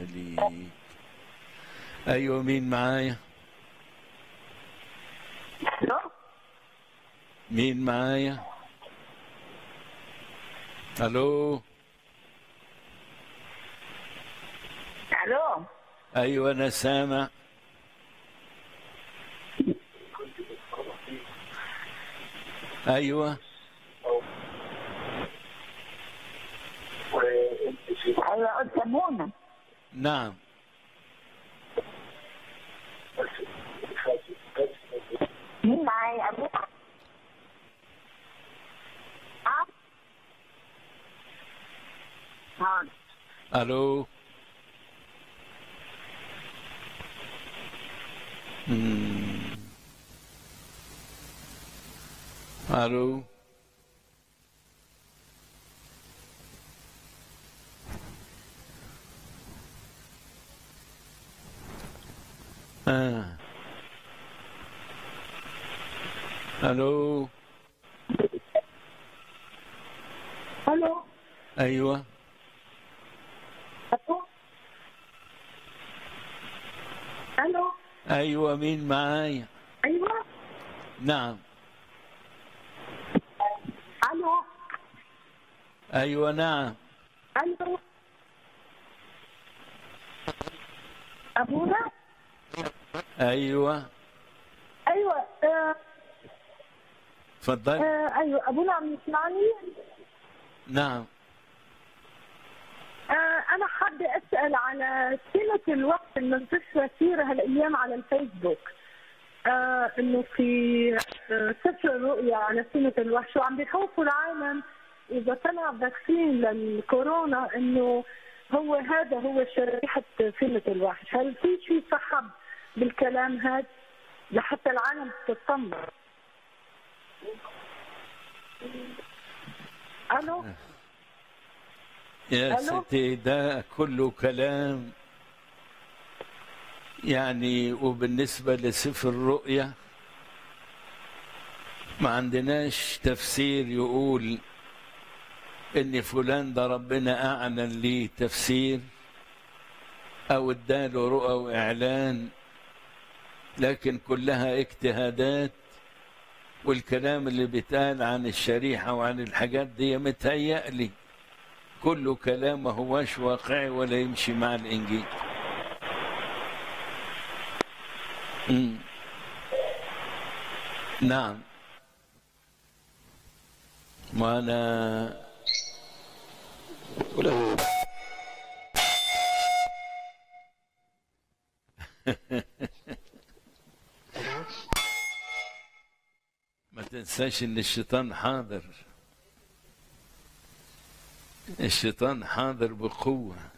ليك ايوه مين معايا الو مين معايا الو الو ايوه انا سامع ايوه ايوه قلت منى نعم مين معايا ابوك اه اه الو مم. الو آه. الو الو ايوه الو الو ايوه مين معايا ايوه نعم الو ايوه نعم الو ابونا ايوه ايوه آه تفضل آه ايوه ابونا عم يسمعني نعم آه أنا حابة أسأل على سنة الوقت المنتشرة كثير هالأيام على الفيسبوك آه إنه في آه سفر الرؤيا على سنة الوحش وعم بيخوفوا العالم إذا طلع فاكسين للكورونا إنه هو هذا هو شريحة سنة الوحش هل في شيء صح بالكلام هذا لحتى العالم تطمن ألو يا ألو؟ ستي ده كله كلام يعني وبالنسبة لسفر الرؤيا ما عندناش تفسير يقول ان فلان ده ربنا اعلن ليه تفسير او اداله رؤى واعلان لكن كلها اجتهادات والكلام اللي بيتقال عن الشريحة وعن الحاجات دي متهيألي كله كلام ما هواش واقعي ولا يمشي مع الإنجيل مم. نعم ما أنا ما تنساش ان الشيطان حاضر الشيطان حاضر بقوه